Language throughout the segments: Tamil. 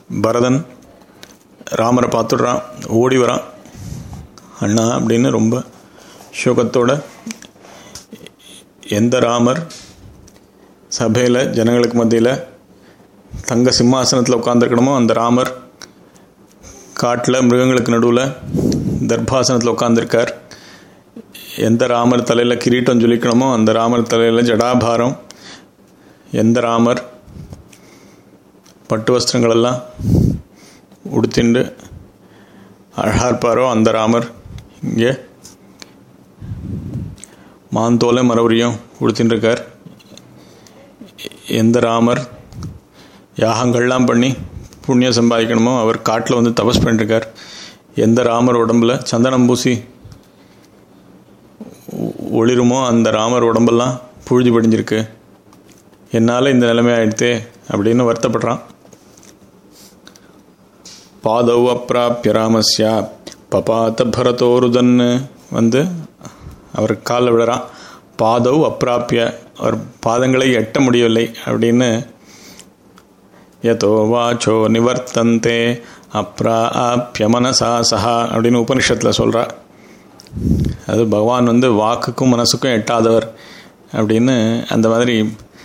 பரதன் ராமரை பார்த்துடுறான் ஓடி வரான் அண்ணா அப்படின்னு ரொம்ப சோகத்தோட எந்த ராமர் சபையில் ஜனங்களுக்கு மத்தியில் தங்க சிம்மாசனத்தில் உட்காந்துருக்கணுமோ அந்த ராமர் காட்டில் மிருகங்களுக்கு நடுவில் தர்பாசனத்தில் உட்காந்துருக்கார் எந்த ராமர் தலையில் கிரீட்டம் ஜொலிக்கணுமோ அந்த ராமர் தலையில் ஜடாபாரம் எந்த ராமர் பட்டு வஸ்திரங்களெல்லாம் உடுத்திண்டு அழகாக இருப்பாரோ அந்த ராமர் இங்கே மாந்தோலை மறுபடியும் உடுத்தின்னு இருக்கார் எந்த ராமர் யாகங்கள்லாம் பண்ணி புண்ணியம் சம்பாதிக்கணுமோ அவர் காட்டில் வந்து தபஸ் பண்ணிருக்கார் எந்த ராமர் உடம்புல சந்தனம் பூசி ஒளிருமோ அந்த ராமர் உடம்பெல்லாம் புழுதி படிஞ்சிருக்கு என்னால் இந்த நிலைமை ஆயிடுத்தே அப்படின்னு வருத்தப்படுறான் பாதவ் அப்பிராப்பிய ராமஸ்யா பபாத்த பரதோருதன்னு வந்து அவர் காலில் விடுறான் பாதவ் அப்பிராப்பிய அவர் பாதங்களை எட்ட முடியவில்லை அப்படின்னு யதோ வாச்சோ நிவர்த்தந்தே அப்ராப்பிய மனசா சஹா அப்படின்னு உபனிஷத்தில் சொல்கிறா அது பகவான் வந்து வாக்குக்கும் மனசுக்கும் எட்டாதவர் அப்படின்னு அந்த மாதிரி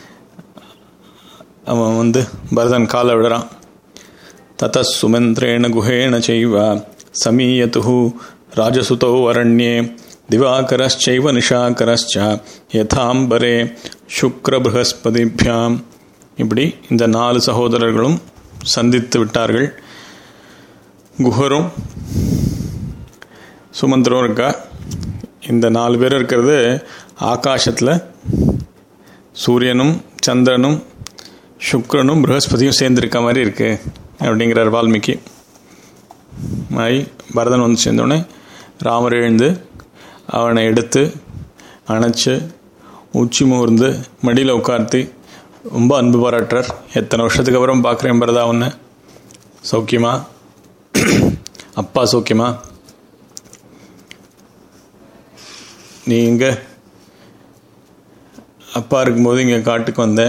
அவன் வந்து பரதன் காலை விடுறான் தத சுமந்திரேண குஹேண செய்வ சமீயத்து ராஜசுதோ அரண்யே திவாகரश्चैव நிஷாகரश्च யதாம்பரே சுக்ர ப்ரஹஸ்பதிபியாம் இப்படி இந்த நாலு சகோதரர்களும் சந்தித்து விட்டார்கள் குஹரும் சுமந்திரம் இருக்கா இந்த நாலு பேர் இருக்கிறது ஆகாசத்தில் சூரியனும் சந்திரனும் சுக்ரனும் ப்ரஹஸ்பதியும் சேர்ந்துருக்க மாதிரி இருக்கு அப்படிங்கிறார் வால்மீகி மாதிரி பரதன் வந்து சேர்ந்தோடனே ராமர் எழுந்து அவனை எடுத்து அணைச்சு உச்சி மூர்ந்து மடியில் உட்கார்த்தி ரொம்ப அன்பு பாராட்டுறார் எத்தனை வருஷத்துக்கு அப்புறம் பார்க்குறேன் பரதா உன்னை சௌக்கியமா அப்பா சௌக்கியமா நீ இங்கே அப்பா இருக்கும்போது இங்கே காட்டுக்கு வந்த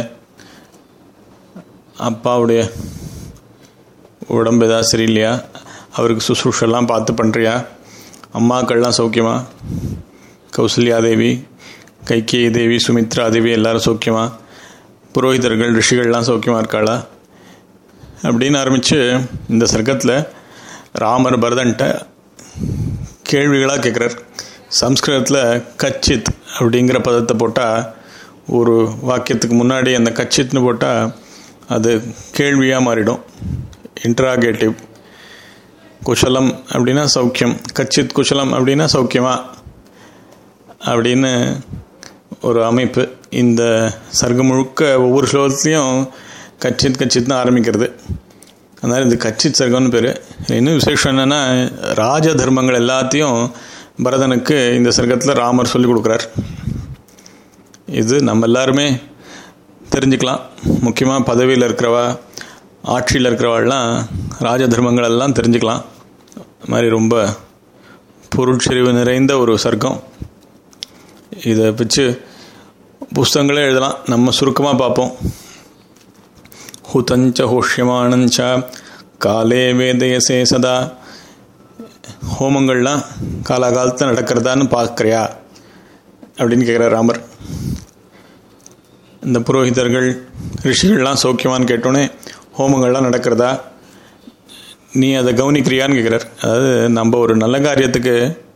அப்பாவுடைய உடம்பு ஏதாவது சரியில்லையா அவருக்கு சுசுஷெல்லாம் பார்த்து பண்ணுறியா அம்மாக்கள்லாம் சௌக்கியமா கௌசல்யா தேவி கைகேயி தேவி சுமித்ரா தேவி எல்லாரும் சௌக்கியமா புரோகிதர்கள் ரிஷிகள்லாம் சௌக்கியமாக இருக்காளா அப்படின்னு ஆரம்பித்து இந்த சர்க்கத்தில் ராமர் பரதன்ட்ட கேள்விகளாக கேட்குறார் சம்ஸ்கிருதத்தில் கச்சித் அப்படிங்கிற பதத்தை போட்டால் ஒரு வாக்கியத்துக்கு முன்னாடி அந்த கச்சித்னு போட்டால் அது கேள்வியாக மாறிடும் இன்ட்ராகேட்டிவ் குஷலம் அப்படின்னா சௌக்கியம் கச்சித் குஷலம் அப்படின்னா சௌக்கியமா அப்படின்னு ஒரு அமைப்பு இந்த சர்க்கம் முழுக்க ஒவ்வொரு ஸ்லோகத்துலேயும் கச்சித் கச்சித்னு ஆரம்பிக்கிறது அதனால் இது கச்சித் சர்க்கம்னு பேர் இன்னும் விசேஷம் என்னென்னா ராஜ தர்மங்கள் எல்லாத்தையும் பரதனுக்கு இந்த சர்க்கத்தில் ராமர் சொல்லிக் கொடுக்குறார் இது நம்ம எல்லாருமே தெரிஞ்சுக்கலாம் முக்கியமாக பதவியில் இருக்கிறவா ஆட்சியில் இருக்கிறவாள்லாம் ராஜ தர்மங்கள் எல்லாம் தெரிஞ்சுக்கலாம் அது மாதிரி ரொம்ப பொருட்செறிவு நிறைந்த ஒரு சர்க்கம் இதை வச்சு புஸ்தகங்களே எழுதலாம் நம்ம சுருக்கமாக பார்ப்போம் ஹுதஞ்ச ஹோஷ்யமானஞ்ச காலே வேதயசே சதா ஹோமங்கள்லாம் காலாகாலத்தில் நடக்கிறதான்னு பார்க்குறியா அப்படின்னு கேட்குறார் ராமர் இந்த புரோகிதர்கள் ரிஷிகள்லாம் சௌக்கியமானு கேட்டோன்னே ஹோமங்கள்லாம் நடக்கிறதா நீ அதை கவனிக்கிறியான்னு கேட்குறார் அதாவது நம்ம ஒரு நல்ல காரியத்துக்கு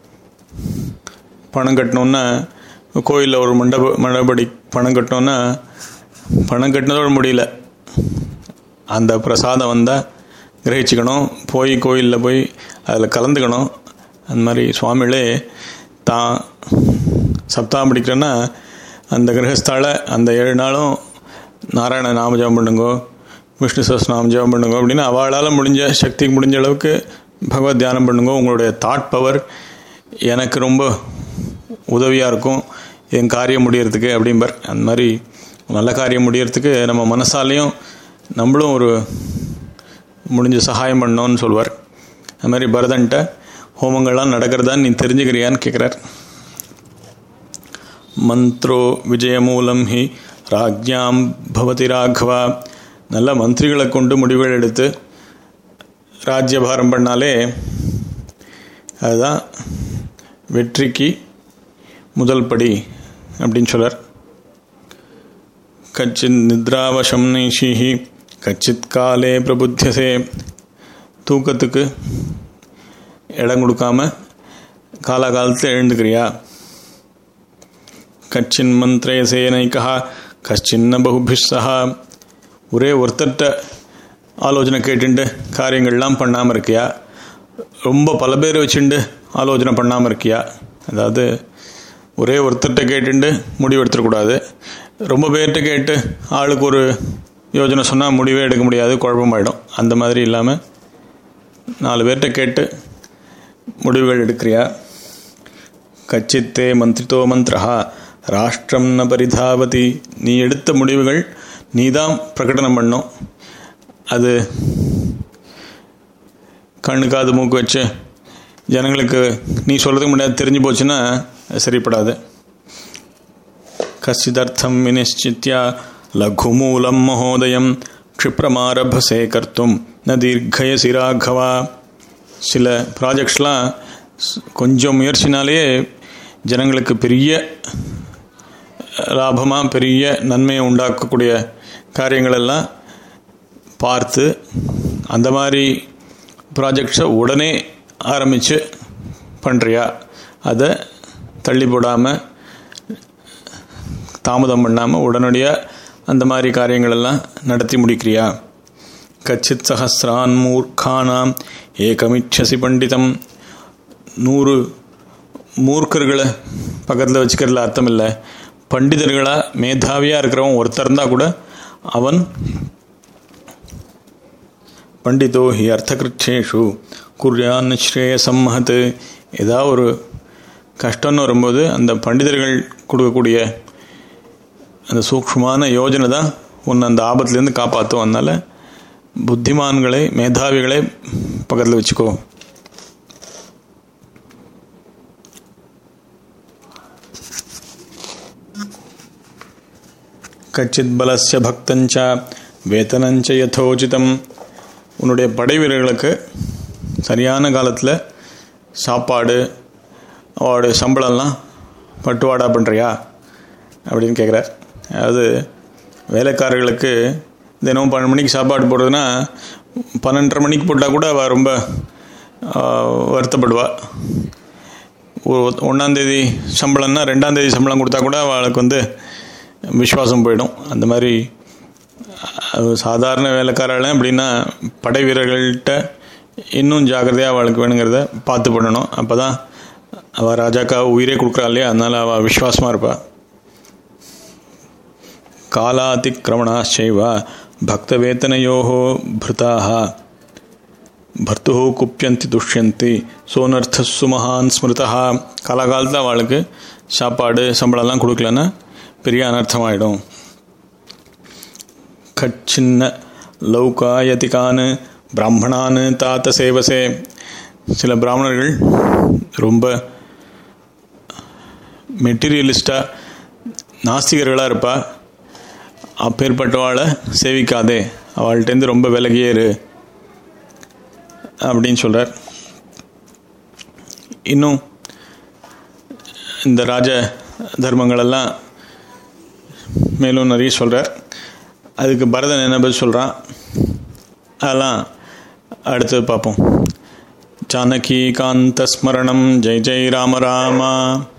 பணம் கட்டணுன்னா கோயிலில் ஒரு மண்டப மண்டபடி பணம் கட்டணுன்னா பணம் கட்டினதோட முடியல அந்த பிரசாதம் வந்தால் கிரகிச்சிக்கணும் போய் கோயிலில் போய் அதில் கலந்துக்கணும் அந்த மாதிரி சுவாமிகளே தான் சப்தாகம் படிக்கிறேன்னா அந்த கிரகஸ்தால அந்த ஏழு நாளும் நாராயண நாம ஜபம் பண்ணுங்கோ விஷ்ணு சஸ்நாம ஜபம் பண்ணுங்க அப்படின்னு அவளால் முடிஞ்ச சக்திக்கு முடிஞ்ச அளவுக்கு பகவத் தியானம் பண்ணுங்க உங்களுடைய தாட் பவர் எனக்கு ரொம்ப உதவியாக இருக்கும் என் காரியம் முடியறதுக்கு அப்படிம்பார் அந்த மாதிரி நல்ல காரியம் முடியறதுக்கு நம்ம மனசாலையும் நம்மளும் ஒரு முடிஞ்ச சகாயம் பண்ணோன்னு சொல்லுவார் அது மாதிரி பரதன்ட்ட ஹோமங்கள்லாம் நடக்கிறதான்னு நீ தெரிஞ்சுக்கிறியான்னு கேட்குறார் மந்த்ரோ விஜயமூலம் ஹி ராஜ்யாம் பவதி ராഘவா நல்ல மந்திரிகளை கொண்டு முடிவுகள் எடுத்து ராஜ்யபாரம் பண்ணாலே அதுதான் வெற்றிக்கு முதல் படி அப்படின்னு சொல்லார் கச்சித் நித்ராவசம் நைஷிஹி கச்சித் காலே பிரபுத்தியசே தூக்கத்துக்கு இடம் கொடுக்காம காலாகாலத்தில் எழுந்துக்கிறியா கச்சின் மந்திரயசே நைக்கா கச்சின்ன பகுபிஸ்ஸா ஒரே ஒருத்தர்கிட்ட ஆலோசனை கேட்டுண்டு காரியங்கள்லாம் பண்ணாமல் இருக்கியா ரொம்ப பல பேர் வச்சுண்டு ஆலோசனை பண்ணாமல் இருக்கியா அதாவது ஒரே ஒருத்தர்கிட்ட கேட்டுண்டு முடிவு எடுத்துடக்கூடாது ரொம்ப பேர்கிட்ட கேட்டு ஆளுக்கு ஒரு யோஜனை சொன்னால் முடிவே எடுக்க முடியாது குழப்பமாயிடும் அந்த மாதிரி இல்லாமல் நாலு பேர்கிட்ட கேட்டு முடிவுகள் எடுக்கிறியா கச்சித்தே மந்திரித்தோ மந்திரஹா ராஷ்டிரம் ந பரிதாபதி நீ எடுத்த முடிவுகள் நீ தான் பிரகடனம் பண்ணும் அது கண்ணு காது மூக்கு வச்சு ஜனங்களுக்கு நீ சொல்கிறதுக்கு முன்னாடி தெரிஞ்சு போச்சுன்னா சரிப்படாது கசிதர்த்தம் வினிச்சித்யா லகுமூலம் மகோதயம் க்ஷிப்ரமாரபசே கர்த்தும் ந தீர்க்கயசி ராகவா சில ப்ராஜெக்ட்ஸ்லாம் கொஞ்சம் முயற்சினாலே ஜனங்களுக்கு பெரிய லாபமாக பெரிய நன்மையை உண்டாக்கக்கூடிய காரியங்களெல்லாம் பார்த்து அந்த மாதிரி ப்ராஜெக்ட்ஸை உடனே ஆரம்பித்து பண்ணுறியா அதை தள்ளி போடாமல் தாமதம் பண்ணாமல் உடனடியாக அந்த மாதிரி காரியங்களெல்லாம் நடத்தி முடிக்கிறியா கச்சித் சஹசிரான் மூர்க்கானாம் ஏகமிச்சசி பண்டிதம் நூறு மூர்க்கர்களை பக்கத்தில் வச்சுக்கிறதுல அர்த்தம் இல்லை பண்டிதர்களாக மேதாவியாக இருக்கிறவன் ஒருத்தர் இருந்தால் கூட அவன் பண்டிதோ ஹி அர்த்தகிருச்சேஷு குர்யான் ஸ்ரேயசம் மகத் ஏதாவது ஒரு கஷ்டம்னு வரும்போது அந்த பண்டிதர்கள் கொடுக்கக்கூடிய அந்த சூக்ஷ்மமான யோஜனை தான் உன்னை அந்த ஆபத்துலேருந்து காப்பாற்றும் அதனால் புத்திமான்களை மேதாவிகளை பக்கத்தில் வச்சுக்கோ கச்சித் பலஸ்ய பக்தஞ்ச வேத்தனஞ்ச யதோச்சிதம் உன்னுடைய படை வீரர்களுக்கு சரியான காலத்தில் சாப்பாடு அவளுடைய சம்பளம்லாம் பட்டுவாடா பண்ணுறியா அப்படின்னு கேட்குறார் அதாவது வேலைக்காரர்களுக்கு தினமும் பன்னெண்டு மணிக்கு சாப்பாடு போடுறதுன்னா பன்னெண்டரை மணிக்கு போட்டால் கூட அவள் ரொம்ப வருத்தப்படுவாள் ஒன்றாந்தேதி சம்பளம்னா ரெண்டாந்தேதி சம்பளம் கொடுத்தா கூட அவளுக்கு வந்து விஸ்வாசம் போயிடும் அந்த மாதிரி சாதாரண வேலைக்காரர்கள் அப்படின்னா படை வீரர்கள்ட்ட இன்னும் ஜாக்கிரதையாக அவளுக்கு வேணுங்கிறத பார்த்து பண்ணணும் அப்போ தான் அவள் ராஜாக்கா உயிரே கொடுக்குறா இல்லையா அதனால் அவள் விஸ்வாசமாக இருப்பாள் காலாதிக்கிரமணாச்சைவ பக்தவேத்தனையோ பிருதாக பர்த்து குப்பியந்தி துஷ்யந்தி சோனர்த்தசு மகான் ஸ்மிருதா காலகாலத்தில் அவளுக்கு சாப்பாடு சம்பளம்லாம் கொடுக்கலன்னா பெரிய அனர்த்தமாயிடும் கச்சின்ன லௌகாயதிகான் பிராமணான் தாத்த சேவசே சில பிராமணர்கள் ரொம்ப மெட்டீரியலிஸ்டாக நாஸ்திகர்களாக இருப்பா அப்பேற்பட்டவாளை சேவிக்காதே அவள்கிட்டேருந்து ரொம்ப விலகியே இரு அப்படின்னு சொல்கிறார் இன்னும் இந்த ராஜ தர்மங்களெல்லாம் மேலும் நிறைய சொல்கிறார் அதுக்கு பரதன் என்ன பதில் சொல்கிறான் அதெல்லாம் அடுத்து பார்ப்போம் ஜானகி காந்த ஸ்மரணம் ஜெய் ஜெய் ராம ராமா